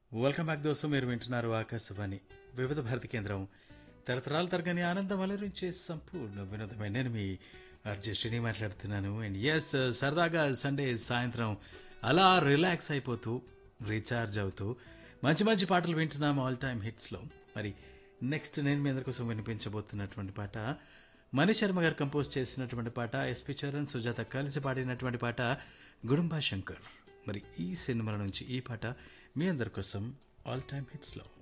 welcome back దోస్తు మీరు వింటున్నారు ఆకాశవాణి వివిధ భారతి కేంద్రం తరతరాల తరగని ఆనందం అలరించే సంపూర్ణ వినోదమైన నేను మీ ఆర్జే శ్రీని మాట్లాడుతున్నాను అండ్ ఎస్ సరదాగా సండే సాయంత్రం అలా రిలాక్స్ అయిపోతూ రీఛార్జ్ అవుతూ మంచి మంచి పాటలు వింటున్నాం ఆల్ టైమ్ హిట్స్లో మరి నెక్స్ట్ నేను మీ అందరి కోసం వినిపించబోతున్నటువంటి పాట మణి శర్మ గారు కంపోజ్ చేసినటువంటి పాట ఎస్పి చరణ్ సుజాత కలిసి పాడినటువంటి పాట గుడుంబా శంకర్ మరి ఈ సినిమాల నుంచి ఈ పాట మీ అందరి కోసం ఆల్ టైమ్ హిట్స్లో